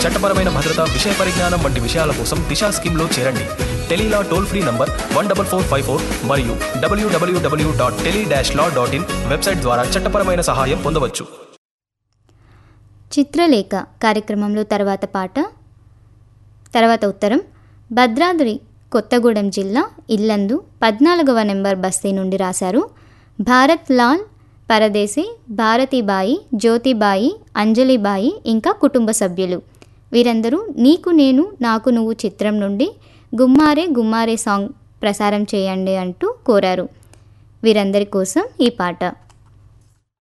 చట్టపరమైన భద్రత విషయ పరిజ్ఞానం వంటి విషయాల కోసం దిశా స్కీమ్లో చేరండి Tele Law toll free number one double four five four మరియు WWW dot tele dash law dot in website ద్వారా చట్టపరమైన సహాయం పొందవచ్చు చిత్రలేఖ కార్యక్రమంలో తర్వాత పాట తర్వాత ఉత్తరం భద్రాద్రి కొత్తగూడెం జిల్లా ఇల్లందు పద్నాలుగవ నెంబర్ బస్తీ నుండి రాశారు భారత్ లాల్ పరదేశి భారతీబాయి జ్యోతిబాయి అంజలిబాయి ఇంకా కుటుంబ సభ్యులు వీరందరూ నీకు నేను నాకు నువ్వు చిత్రం నుండి గుమ్మారే గుమ్మారే సాంగ్ ప్రసారం చేయండి అంటూ కోరారు వీరందరి కోసం ఈ పాట